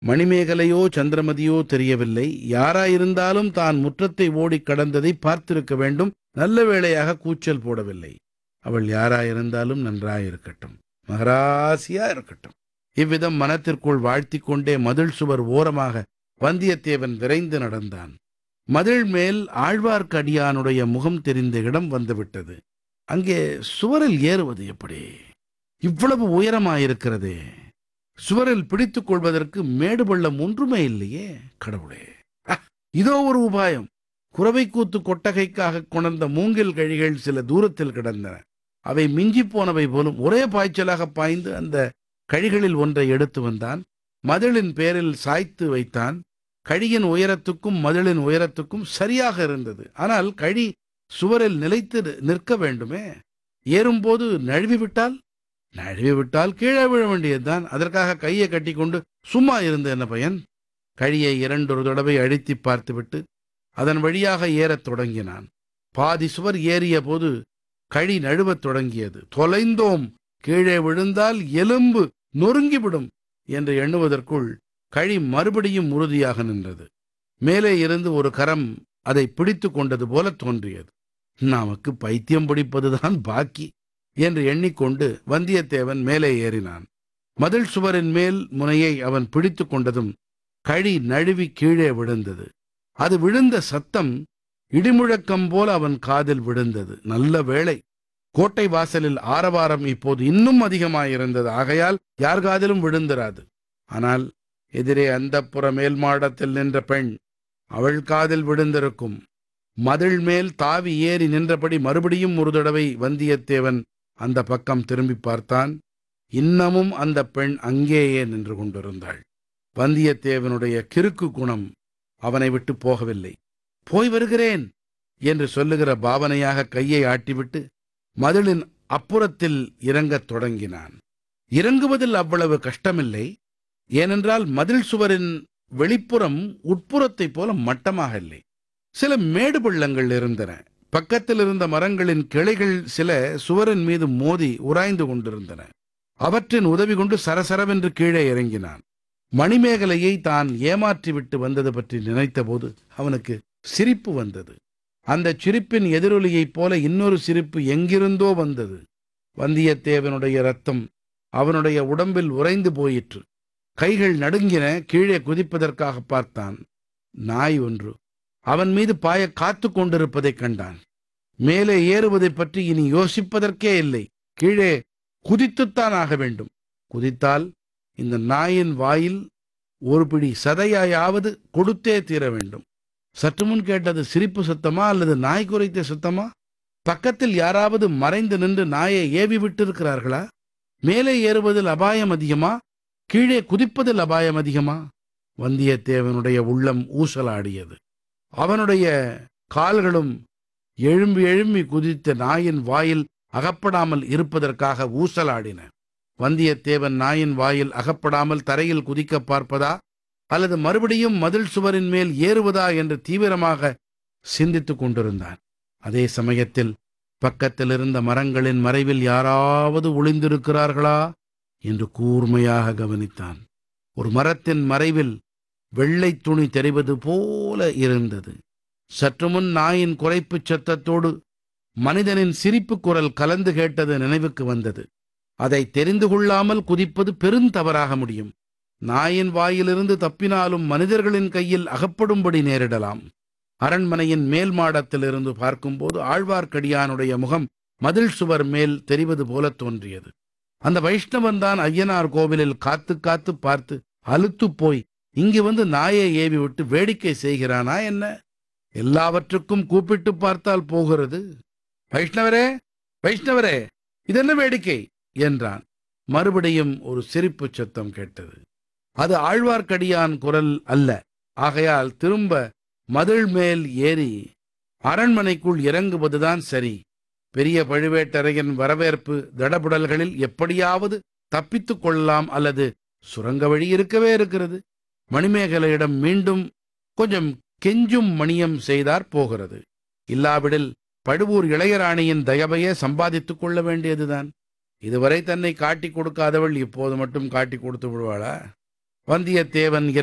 மணிமேகலையோ சந்திரமதியோ தெரியவில்லை யாராயிருந்தாலும் தான் முற்றத்தை ஓடிக் கடந்ததை பார்த்திருக்க வேண்டும் நல்ல வேளையாக கூச்சல் போடவில்லை அவள் யாராயிருந்தாலும் நன்றாயிருக்கட்டும் மகராசியா இருக்கட்டும் இவ்விதம் மனத்திற்குள் வாழ்த்திக் கொண்டே மதில் சுவர் ஓரமாக வந்தியத்தேவன் விரைந்து நடந்தான் மதில் மேல் ஆழ்வார்க்கடியானுடைய முகம் தெரிந்த இடம் வந்துவிட்டது அங்கே சுவரில் ஏறுவது எப்படி இவ்வளவு உயரமாயிருக்கிறதே சுவரில் பிடித்துக் கொள்வதற்கு மேடு பள்ளம் ஒன்றுமே இல்லையே கடவுளே அ, இதோ ஒரு உபாயம் குறவைக்கூத்து கொட்டகைக்காக கொணர்ந்த மூங்கில் கழிகள் சில தூரத்தில் கிடந்தன அவை மிஞ்சிப் போனவை போலும் ஒரே பாய்ச்சலாக பாய்ந்து அந்த கழிகளில் ஒன்றை எடுத்து வந்தான் மதிலின் பேரில் சாய்த்து வைத்தான் கழியின் உயரத்துக்கும் மதிலின் உயரத்துக்கும் சரியாக இருந்தது ஆனால் கழி சுவரில் நிலைத்து நிற்க வேண்டுமே ஏறும்போது நழுவி விட்டால் நழுவி விட்டால் கீழே விழ வேண்டியதுதான் அதற்காக கையை கட்டிக்கொண்டு சும்மா இருந்த என்ன பயன் கழியை இரண்டொரு தடவை அழுத்தி பார்த்துவிட்டு அதன் வழியாக ஏறத் தொடங்கினான் பாதி சுவர் ஏறிய போது கழி நழுவத் தொடங்கியது தொலைந்தோம் கீழே விழுந்தால் எலும்பு நொறுங்கிவிடும் என்று எண்ணுவதற்குள் கழி மறுபடியும் உறுதியாக நின்றது மேலே இருந்து ஒரு கரம் அதை பிடித்து கொண்டது போல தோன்றியது நமக்கு பைத்தியம் பிடிப்பதுதான் பாக்கி என்று எண்ணிக்கொண்டு வந்தியத்தேவன் மேலே ஏறினான் மதில் சுவரின் மேல் முனையை அவன் பிடித்து கொண்டதும் கழி நழுவி கீழே விழுந்தது அது விழுந்த சத்தம் இடிமுழக்கம் போல அவன் காதில் விழுந்தது நல்ல வேளை கோட்டை வாசலில் ஆரவாரம் இப்போது இன்னும் அதிகமாயிருந்தது ஆகையால் யார் காதிலும் விழுந்திராது ஆனால் எதிரே அந்தப்புற மேல் மாடத்தில் நின்ற பெண் அவள் காதில் விழுந்திருக்கும் மதில் மேல் தாவி ஏறி நின்றபடி மறுபடியும் ஒரு தடவை வந்தியத்தேவன் அந்த பக்கம் திரும்பி பார்த்தான் இன்னமும் அந்த பெண் அங்கேயே நின்று கொண்டிருந்தாள் வந்தியத்தேவனுடைய கிறுக்கு குணம் அவனை விட்டு போகவில்லை போய் வருகிறேன் என்று சொல்லுகிற பாவனையாக கையை ஆட்டிவிட்டு மதிலின் அப்புறத்தில் இறங்கத் தொடங்கினான் இறங்குவதில் அவ்வளவு கஷ்டமில்லை ஏனென்றால் மதில் சுவரின் வெளிப்புறம் உட்புறத்தைப் போல மட்டமாக இல்லை சில மேடு பள்ளங்கள் இருந்தன பக்கத்தில் இருந்த மரங்களின் கிளைகள் சில சுவரின் மீது மோதி உராய்ந்து கொண்டிருந்தன அவற்றின் உதவி கொண்டு சரசரவென்று கீழே இறங்கினான் மணிமேகலையை தான் ஏமாற்றிவிட்டு வந்தது பற்றி நினைத்தபோது அவனுக்கு சிரிப்பு வந்தது அந்தச் சிரிப்பின் எதிரொலியைப் போல இன்னொரு சிரிப்பு எங்கிருந்தோ வந்தது வந்தியத்தேவனுடைய ரத்தம் அவனுடைய உடம்பில் உறைந்து போயிற்று கைகள் நடுங்கின கீழே குதிப்பதற்காக பார்த்தான் நாய் ஒன்று அவன் மீது பாய காத்து கொண்டிருப்பதைக் கண்டான் மேலே ஏறுவதைப் பற்றி இனி யோசிப்பதற்கே இல்லை கீழே குதித்துத்தான் ஆக வேண்டும் குதித்தால் இந்த நாயின் வாயில் ஒரு பிடி சதையாயாவது கொடுத்தே தீர வேண்டும் சற்று முன் கேட்டது சிரிப்பு சத்தமா அல்லது நாய் குறைத்த சத்தமா பக்கத்தில் யாராவது மறைந்து நின்று நாயை ஏவி விட்டிருக்கிறார்களா மேலே ஏறுவதில் அபாயம் அதிகமா கீழே குதிப்பதில் அபாயம் அதிகமா வந்தியத்தேவனுடைய உள்ளம் ஊசலாடியது அவனுடைய கால்களும் எழும்பி எழும்பி குதித்த நாயின் வாயில் அகப்படாமல் இருப்பதற்காக ஊசலாடின வந்தியத்தேவன் நாயின் வாயில் அகப்படாமல் தரையில் குதிக்க பார்ப்பதா அல்லது மறுபடியும் மதில் சுவரின் மேல் ஏறுவதா என்று தீவிரமாக சிந்தித்துக் கொண்டிருந்தான் அதே சமயத்தில் பக்கத்தில் இருந்த மரங்களின் மறைவில் யாராவது ஒளிந்திருக்கிறார்களா என்று கூர்மையாக கவனித்தான் ஒரு மரத்தின் மறைவில் வெள்ளை துணி தெரிவது போல இருந்தது சற்று முன் நாயின் குறைப்புச் சத்தத்தோடு மனிதனின் சிரிப்பு குரல் கலந்து கேட்டது நினைவுக்கு வந்தது அதை தெரிந்து கொள்ளாமல் குதிப்பது பெருந்தவறாக முடியும் நாயின் வாயிலிருந்து தப்பினாலும் மனிதர்களின் கையில் அகப்படும்படி நேரிடலாம் அரண்மனையின் மேல் மாடத்திலிருந்து பார்க்கும்போது ஆழ்வார்க்கடியானுடைய முகம் மதில் சுவர் மேல் தெரிவது போல தோன்றியது அந்த வைஷ்ணவன் தான் ஐயனார் கோவிலில் காத்து காத்து பார்த்து அலுத்துப் போய் இங்கு வந்து நாயை ஏவி விட்டு வேடிக்கை செய்கிறானா என்ன எல்லாவற்றுக்கும் கூப்பிட்டு பார்த்தால் போகிறது வைஷ்ணவரே வைஷ்ணவரே இதென்ன வேடிக்கை என்றான் மறுபடியும் ஒரு சிரிப்புச் சத்தம் கேட்டது அது ஆழ்வார்க்கடியான் குரல் அல்ல ஆகையால் திரும்ப மதில் மேல் ஏறி அரண்மனைக்குள் இறங்குவதுதான் சரி பெரிய பழுவேட்டரையன் வரவேற்பு தடபுடல்களில் எப்படியாவது தப்பித்துக் கொள்ளலாம் அல்லது சுரங்க வழி இருக்கவே இருக்கிறது மணிமேகலையிடம் மீண்டும் கொஞ்சம் கெஞ்சும் மணியம் செய்தார் போகிறது இல்லாவிடில் பழுவூர் இளையராணியின் தயவையே சம்பாதித்துக் கொள்ள வேண்டியதுதான் இதுவரை தன்னை காட்டிக் கொடுக்காதவள் இப்போது மட்டும் காட்டிக் கொடுத்து விடுவாளா வந்தியத்தேவன்